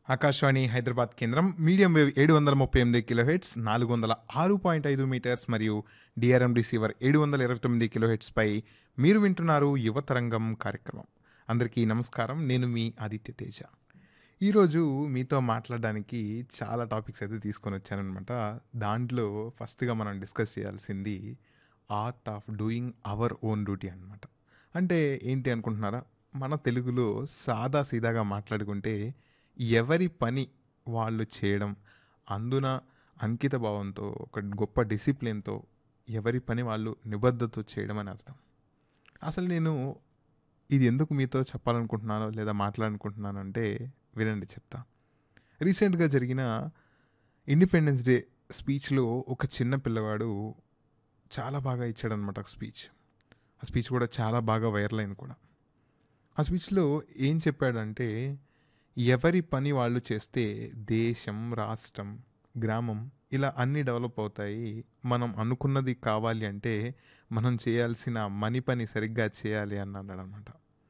ఆకాశవాణి హైదరాబాద్ కేంద్రం medium wave ఏడు వందల ముప్పై ఎనిమిది కిలో హెడ్స్ నాలుగు వందల ఆరు పాయింట్ ఐదు మీటర్స్ మరియు డిఆర్ఎం రిసీవర్ ఏడు వందల ఇరవై తొమ్మిది కిలో హెడ్స్పై మీరు వింటున్నారు యువతరంగం కార్యక్రమం అందరికీ నమస్కారం నేను మీ ఆదిత్య తేజ ఈరోజు మీతో మాట్లాడడానికి చాలా టాపిక్స్ అయితే తీసుకొని వచ్చానమాట దాంట్లో ఫస్ట్గా మనం డిస్కస్ చేయాల్సింది art of doing our own duty అనమాట అంటే ఏంటి అనుకుంటున్నారా మన తెలుగులో సాదా సీదాగా మాట్లాడుకుంటే ఎవరి పని వాళ్ళు చేయడం అందున అంకిత భావంతో ఒక గొప్ప డిసిప్లిన్తో ఎవరి పని వాళ్ళు నిబద్ధతతో చేయడం అని అర్థం అసలు నేను ఇది ఎందుకు మీతో చెప్పాలనుకుంటున్నానో లేదా మాట్లాడాలనుకుంటున్నాను అంటే వినండి చెప్తా రీసెంట్గా జరిగిన ఇండిపెండెన్స్ డే స్పీచ్లో ఒక చిన్న పిల్లవాడు చాలా బాగా ఇచ్చాడనమాట ఒక స్పీచ్ ఆ స్పీచ్ కూడా చాలా బాగా వైరల్ అయింది కూడా ఆ స్పీచ్లో ఏం చెప్పాడంటే ఎవరి పని వాళ్ళు చేస్తే దేశం రాష్ట్రం గ్రామం ఇలా అన్నీ డెవలప్ అవుతాయి మనం అనుకున్నది కావాలి అంటే మనం చేయాల్సిన మని పని సరిగ్గా చేయాలి అని అన్నాడు అనమాట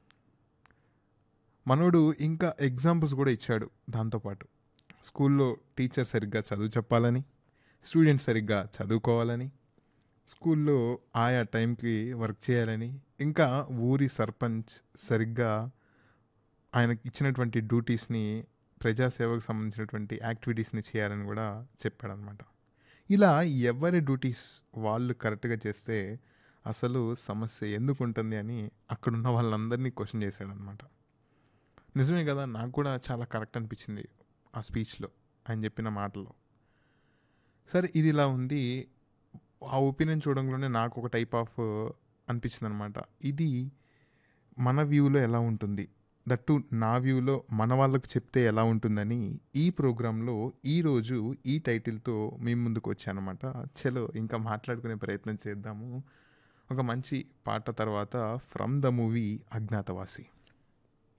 మనోడు ఇంకా ఎగ్జాంపుల్స్ కూడా ఇచ్చాడు దాంతోపాటు స్కూల్లో టీచర్ సరిగ్గా చదువు చెప్పాలని స్టూడెంట్ సరిగ్గా చదువుకోవాలని స్కూల్లో ఆయా టైంకి వర్క్ చేయాలని ఇంకా ఊరి సర్పంచ్ సరిగ్గా ఆయనకి ఇచ్చినటువంటి డ్యూటీస్ని ప్రజాసేవకు సంబంధించినటువంటి యాక్టివిటీస్ని చేయాలని కూడా చెప్పాడనమాట ఇలా ఎవరి డ్యూటీస్ వాళ్ళు కరెక్ట్గా చేస్తే అసలు సమస్య ఎందుకు ఉంటుంది అని అక్కడున్న వాళ్ళందరినీ క్వశ్చన్ చేశాడనమాట నిజమే కదా నాకు కూడా చాలా కరెక్ట్ అనిపించింది ఆ స్పీచ్లో ఆయన చెప్పిన మాటలో సరే ఇది ఇలా ఉంది ఆ ఒపీనియన్ చూడంలోనే నాకు ఒక టైప్ ఆఫ్ అనిపించింది అనమాట ఇది మన వ్యూలో ఎలా ఉంటుంది దట్టు నా వ్యూలో మన వాళ్ళకు చెప్తే ఎలా ఉంటుందని ఈ ప్రోగ్రాంలో ఈరోజు ఈ టైటిల్తో మేము ముందుకు వచ్చానమాట చలో ఇంకా మాట్లాడుకునే ప్రయత్నం చేద్దాము ఒక మంచి పాట తర్వాత ఫ్రమ్ ద మూవీ అజ్ఞాతవాసి